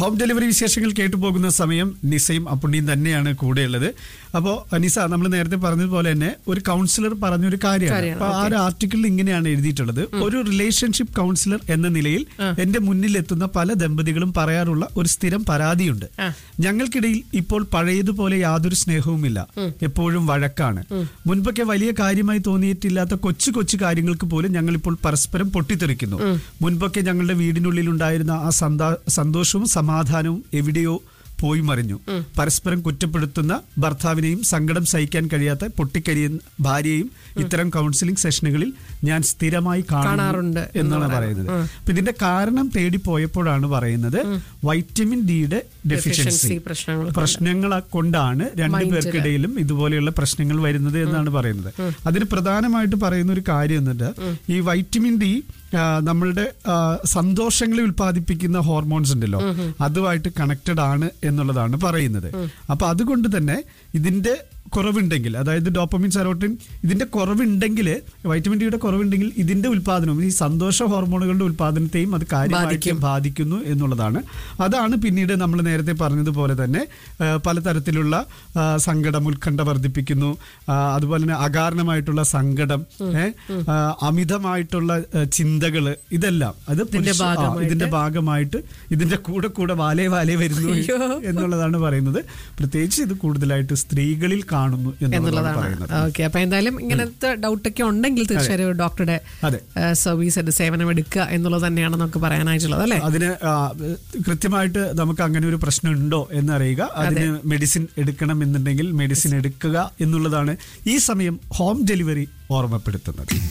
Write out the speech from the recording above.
Home delivery വിശേഷങ്ങൾ കേട്ടു പോകുന്ന സമയം നിസയും അപ്പുണ്ണിയും തന്നെയാണ് കൂടെയുള്ളത് അപ്പോൾ നിസ നമ്മൾ നേരത്തെ പറഞ്ഞതുപോലെ തന്നെ ഒരു കൗൺസിലർ പറഞ്ഞൊരു കാര്യമാണ് കാര്യമാണ്, അപ്പൊ ആ ഒരു ആർട്ടിക്കിളിൽ ഇങ്ങനെയാണ് എഴുതിയിട്ടുള്ളത് ഒരു റിലേഷൻഷിപ്പ് കൗൺസിലർ എന്ന നിലയിൽ എന്റെ മുന്നിൽ എത്തുന്ന പല ദമ്പതികളും പറയാറുള്ള ഒരു സ്ഥിരം പരാതിയുണ്ട് ആ. ഞങ്ങൾക്കിടയിൽ ഇപ്പോൾ പഴയതുപോലെ യാതൊരു സ്നേഹവുമില്ല എപ്പോഴും വഴക്കാണ് മുൻപൊക്കെ വലിയ കാര്യമായി തോന്നിയിട്ടില്ലാത്ത കൊച്ചു കൊച്ചു കാര്യങ്ങൾക്ക് പോലും ഞങ്ങൾ ഇപ്പോൾ പരസ്പരം പൊട്ടിത്തെറിക്കുന്നു മുൻപൊക്കെ ഞങ്ങളുടെ വീടിനുള്ളിൽ ഉണ്ടായിരുന്ന ആ സന്താ- സന്തോഷവും സമാധാനവും എവിടെയോ പോയി മറിഞ്ഞു പരസ്പരം കുറ്റപ്പെടുത്തുന്ന ഭർത്താവിനെയും സങ്കടം സഹിക്കാൻ കഴിയാത്ത പൊട്ടിക്കരിയുന്ന ഭാര്യയെയും ഇത്തരം കൗൺസിലിംഗ് സെഷനുകളിൽ ഞാൻ സ്ഥിരമായി കാണുന്നു കാണാറുണ്ട് എന്നാണ് എന്നുള്ളതാണ്. പറയുന്നത് അപ്പൊ ഇതിന്റെ കാരണം തേടി പോയപ്പോഴാണ് പറയുന്നത് വൈറ്റമിൻ ഡിയുടെ ഡെഫിഷ്യൻസി Deficiency പ്രശ്നങ്ങൾ കൊണ്ട്. പ്രശ്നങ്ങളെ കൊണ്ടാണ് രണ്ടു Mind ല്. പേർക്കിടയിലും ഇതുപോലെയുള്ള പ്രശ്നങ്ങൾ വരുന്നത് എന്നാണ് പറയുന്നത് അതിന് പ്രധാനമായിട്ട് പറയുന്ന ഒരു കാര്യം എന്നുണ്ട് ഈ വൈറ്റമിൻ ഡി ആ, നമ്മളുടെ ആ, സന്തോഷങ്ങളെ ഉൽപ്പാദിപ്പിക്കുന്ന ഹോർമോൺസ് ഉണ്ടല്ലോ അതുമായിട്ട് കണക്റ്റഡ് ആണ് എന്നുള്ളതാണ് പറയുന്നത് അപ്പൊ അതുകൊണ്ട് തന്നെ ഇതിന്റെ കുറവുണ്ടെങ്കിൽ അതായത് ഡോപ്പമിൻ സെറോട്ടിൻ ഇതിന്റെ കുറവുണ്ടെങ്കിൽ വൈറ്റമിൻ ഡിയുടെ കുറവുണ്ടെങ്കിൽ ഇതിന്റെ ഉൽപാദനവും ഈ സന്തോഷ ഹോർമോണുകളുടെ ഉൽപാദനത്തെയും അത് കാര്യമായിട്ട് ബാധിക്കും. ബാധിക്കുന്നു എന്നുള്ളതാണ് അതാണ് പിന്നീട് നമ്മൾ നേരത്തെ പറഞ്ഞതുപോലെ തന്നെ ആ, പലതരത്തിലുള്ള ആ, സങ്കടം ഉത്കണ്ഠ വർദ്ധിപ്പിക്കുന്നു ആ, അതുപോലെ തന്നെ അകാരണമായിട്ടുള്ള സങ്കടം ഏ, ആ, അമിതമായിട്ടുള്ള ചിന്തകള് ഇതെല്ലാം അത് പുരുഷ- ആ, ഭാഗമായിട്ട്. ഇതിന്റെ ഭാഗമായിട്ട് ഇതിന്റെ കൂടെ കൂടെ വാലേ വാലേ വരുന്നു അയ്യോ. എന്നുള്ളതാണ് പറയുന്നത് പ്രത്യേകിച്ച് ഇത് കൂടുതലായിട്ട് സ്ത്രീകളിൽ കാണുന്നു എന്നുള്ളതാണ് എന്നുള്ളതാണ് പറയുന്നത് ഓക്കെ അപ്പൊ എന്തായാലും ഇങ്ങനത്തെ ഡൗട്ട് ഒക്കെ ഉണ്ടെങ്കിൽ തീർച്ചയായും ഒരു ഡോക്ടറുടെ അതെ. സർവീസ് എടുത്ത് സേവനം എടുക്കുക എന്നുള്ളത് തന്നെയാണ് നമുക്ക് പറയാനായിട്ടുള്ളത് അല്ലെ അതിന് ആ, കൃത്യമായിട്ട് നമുക്ക് അങ്ങനെ ഒരു പ്രശ്നം ഉണ്ടോ എന്നറിയുക അതിന് മെഡിസിൻ എടുക്കണം എന്നുണ്ടെങ്കിൽ മെഡിസിൻ എടുക്കുക എന്നുള്ളതാണ് ഈ സമയം ഹോം ഡെലിവറി ഓർമ്മപ്പെടുത്തുന്നത്